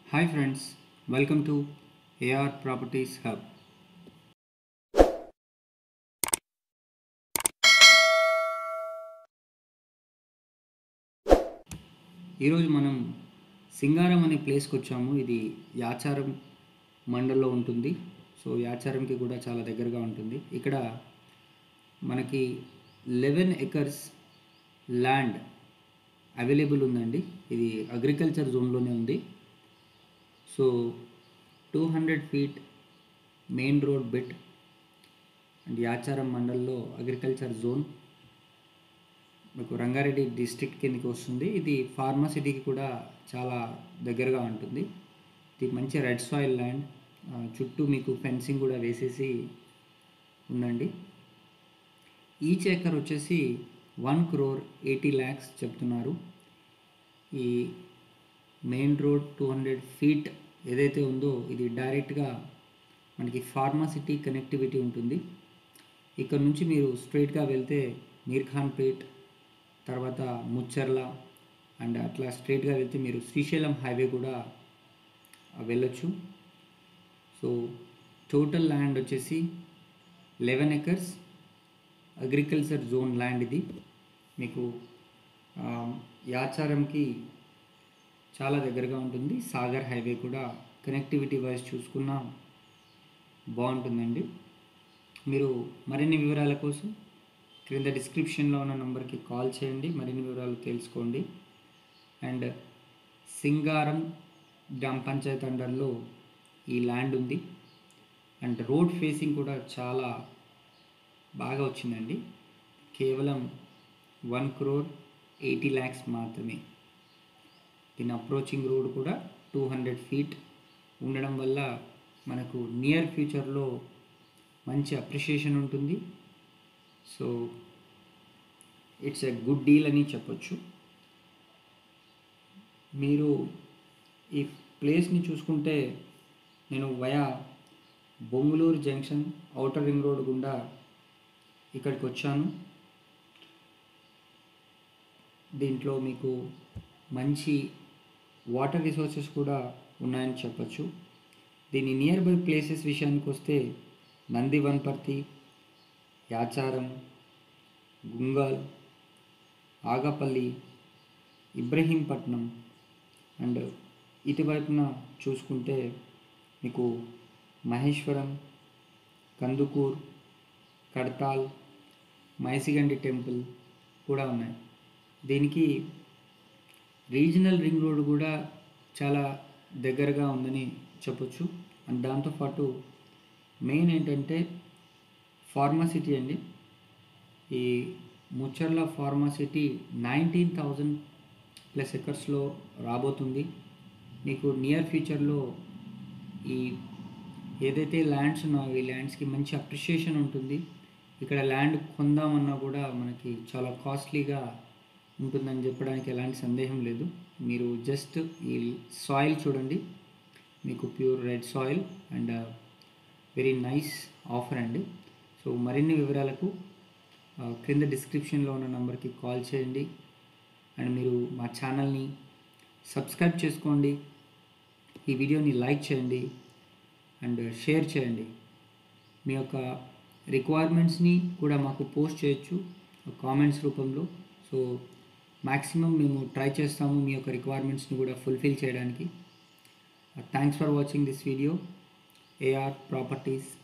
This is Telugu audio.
Hi friends, welcome to AR Properties Hub. ఈరోజు మనం సింగారం అనే ప్లేస్కి వచ్చాము ఇది యాచారం మండల్లో ఉంటుంది సో యాచారంకి కూడా చాలా దగ్గరగా ఉంటుంది ఇక్కడ మనకి లెవెన్ ఎకర్స్ ల్యాండ్ అవైలబుల్ ఉందండి ఇది అగ్రికల్చర్ జోన్లోనే ఉంది so two hundred feet main road bit and Yacharam మండల్లో అగ్రికల్చర్ జోన్ మీకు రంగారెడ్డి డిస్ట్రిక్ట్ కిందకి వస్తుంది ఇది ఫార్మసిటీకి కూడా చాలా దగ్గరగా ఉంటుంది ఇది మంచి రెడ్ సాయిల్ ల్యాండ్ ఆ, చుట్టూ మీకు ఫెన్సింగ్ కూడా వేసేసి ఉందండి ఈచ్ ఏకర్ వచ్చేసి వన్ క్రోర్ ఎయిటీ ల్యాక్స్ చెప్తున్నారు ఈ main road two hundred feet ఏదైతే ఉందో ఇది డైరెక్ట్గా మనకి ఫార్మాసిటీ కనెక్టివిటీ ఉంటుంది ఇక్కడ నుంచి మీరు స్ట్రైట్గా వెళ్తే మీర్ఖాన్పేట్ తర్వాత ముచ్చర్ల అండ్ అట్లా స్ట్రైట్గా వెళ్తే మీరు శ్రీశైలం హైవే కూడా వెళ్ళొచ్చు సో టోటల్ ల్యాండ్ వచ్చేసి eleven acres agriculture zone land ఇది మీకు ఆ, యాచారంకి చాలా దగ్గరగా ఉంటుంది సాగర్ హైవే కూడా కనెక్టివిటీ వైజ్ చూసుకున్నా బాగుంటుందండి మీరు మరిన్ని వివరాల కోసం క్రింద డిస్క్రిప్షన్లో ఉన్న నంబర్కి కాల్ చేయండి మరిన్ని వివరాలు తెలుసుకోండి అండ్ సింగారం గ్రామ పంచాయత్ అండర్లో ఈ ల్యాండ్ ఉంది అండ్ రోడ్ ఫేసింగ్ కూడా చాలా బాగా వచ్చిందండి కేవలం వన్ క్రోర్ ఎయిటీ ల్యాక్స్ మాత్రమే దీని అప్రోచింగ్ రోడ్ కూడా టూ హండ్రెడ్ ఫీట్ ఉండడం వల్ల మనకు నియర్ ఫ్యూచర్లో మంచి అప్రిషియేషన్ ఉంటుంది so it's a good deal అని చెప్పొచ్చు మీరు ఈ ప్లేస్ని చూసుకుంటే నేను via Bongulur junction outer ring road గుండా ఇక్కడికి వచ్చాను దీంట్లో మీకు మంచి వాటర్ రిసోర్సెస్ కూడా ఉన్నాయని చెప్పొచ్చు దీని నియర్ బై ప్లేసెస్ విషయానికి వస్తే నంది వన్పర్తి యాచారం గుంగల్ ఆగపల్లి ఇబ్రహీంపట్నం అండ్ ఇటువైపున చూసుకుంటే మీకు మహేశ్వరం కందుకూర్ కడతాల్ మైసిగండి టెంపుల్ కూడా ఉన్నాయి దీనికి రీజనల్ రింగ్ రోడ్ కూడా చాలా దగ్గరగా ఉందని చెప్పొచ్చు అండ్ దాంతోపాటు మెయిన్ ఏంటంటే ఫార్మసిటీ అండి ఈ Mucherla pharma city nineteen thousand plus ఎకర్స్లో రాబోతుంది మీకు నియర్ ఫ్యూచర్లో ఈ ఏదైతే ల్యాండ్స్ ఉన్నాయో ఈ ల్యాండ్స్కి మంచి అప్రిషియేషన్ ఉంటుంది ఇక్కడ ల్యాండ్ కొందామన్నా కూడా మనకి చాలా కాస్ట్లీగా ఉంటుందని చెప్పడానికి ఎలాంటి సందేహం లేదు మీరు జస్ట్ ఈ సాయిల్ చూడండి మీకు pure red soil and very nice offer అండి సో మరిన్ని వివరాలకు ఆ, క్రింద డిస్క్రిప్షన్లో ఉన్న నంబర్కి కాల్ చేయండి అండ్ మీరు మా ఛానల్ని సబ్స్క్రైబ్ చేసుకోండి ఈ వీడియోని లైక్ చేయండి అండ్ షేర్ చేయండి మీ యొక్క రిక్వైర్మెంట్స్ని కూడా మాకు పోస్ట్ చేయొచ్చు కామెంట్స్ రూపంలో సో మ్యాక్సిమం మేము ట్రై చేస్తాము మీ యొక్క రిక్వైర్మెంట్స్ని కూడా ఫుల్ఫిల్ చేయడానికి thanks for watching this video AR properties